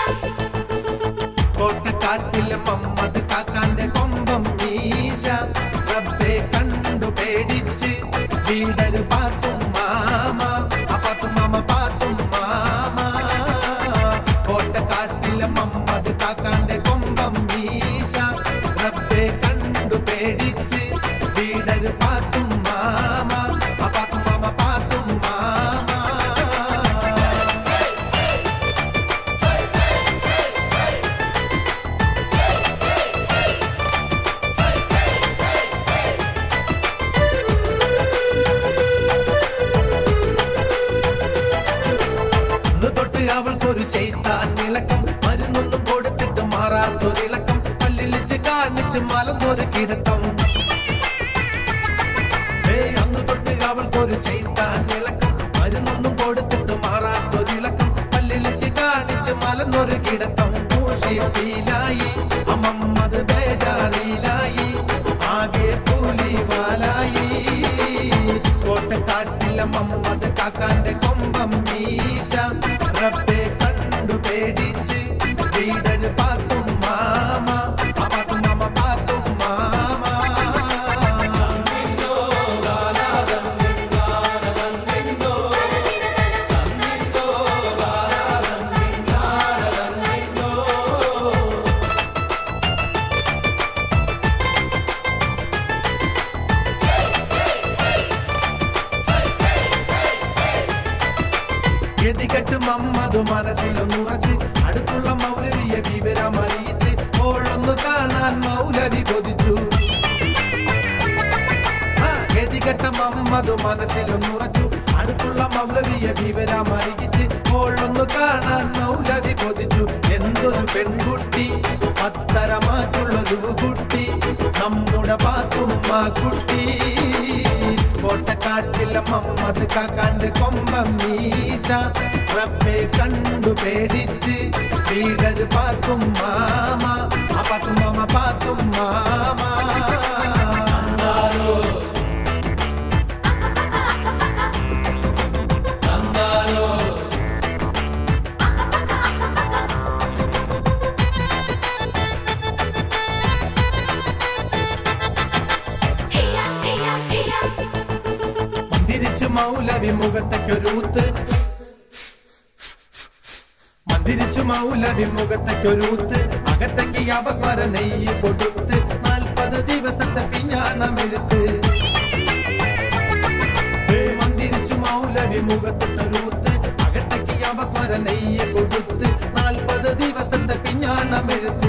കോട്ടക്കാട്ടിലെ മമ്മദ് കാക്കാന്റെ കൊമ്പം മീശ റബ്ബെ കണ്ടു പേടിച്ച് വീടര് പാത്തും മാമ ആ പാത്തും മാമ പാത്തും മാമ കോട്ടക്കാട്ടിലെ മമ്മദ് കാക്കാന്റെ കൊമ്പം മീശ റബ്ബെ കണ്ടു പേടിച്ച് വീടര് പാത്തും മാമ ആ പാത്തും മാമ പാത്തും മാമ അന്ന് തൊട്ട് അവൾക്കൊരു ചെയ്താൻ ഇളക്കം മരുന്നൊന്നും കൊടുത്തിട്ട് മാറാത്തൊരിളക്കം പല്ലിളിച്ച് കാണിച്ച് മലന്നൊരു കിടത്തം ഏയ് അന്ന് തൊട്ട് അവൾക്കൊരു ചെയ്താൻ ഇളക്കം മരുന്നൊന്നും കൊടുത്തിട്ട് മാറാത്തൊരിളക്കം പല്ലിളിച്ച് കാണിച്ച് മലന്നൊരു കിടത്തം മൂഷിയിലായി അമ്മമ്മത് ബേജാറിയിലായി ആകെ കൂലിവാലായി കോട്ടക്കാട്ടിലെ മമ്മത് കാക്കാന്റെ കൊമ്പം മീശ റബ്ബെ കണ്ടു പേടിച്ച് വീടന് പാത്തും മാമ ആ പാത്തും മാമ പാത്തും മാമ ഗതികെട്ട് മമ്മതു മനസ്സിലൊന്നുറച്ച് അടുത്തുള്ള മൗലവിയെ വിവരം അറിയിച്ച് ഓളൊന്നു കാണാൻ മൗലവി കൊതിച്ചു ആ, ഗതികെട്ട മമ്മതു മനസ്സിലൊന്നുറച്ചു അടുത്തുള്ള മൗലവിയെ വിവരം അറിയിച്ച് ഓളൊന്നു കാണാൻ മൗലവി കൊതിച്ചു എന്തൊരു പെൺകുട്ടി പത്തരമാറ്റുള്ളൊരു കുട്ടി നമ്മുടെ പാത്തുമ്മ കുട്ടി കോട്ടക്കാട്ടിലെ മമ്മത് കാക്കാന്റെ കൊമ്പം മീശ റബ്ബെ കണ്ടു പേടിച്ച് വീടര് പാത്തും മാമ ആ പാത്തും മാമ പാത്തും മാമ മന്ദിരിച്ച് മൗലവി മുഖത്തേക്കൊരൂത്ത് മന്ദിരിച്ചു മൗലവി മുഖത്തേക്കൊരൂത്ത് അകത്തേക്ക് അപസ്മര നെയ്യ് കൊടുത്ത് നാൽപ്പത് ദിവസത്തെ പിഞ്ഞാണമെടുത്ത് മന്ദിരിച്ചു മൗലവി മുഖത്തേക്കൊരൂത്ത് അകത്തേക്ക് അപസ്മര നെയ്യ് കൊടുത്ത് നാൽപ്പത് ദിവസത്തെ പിഞ്ഞാണമെടുത്ത്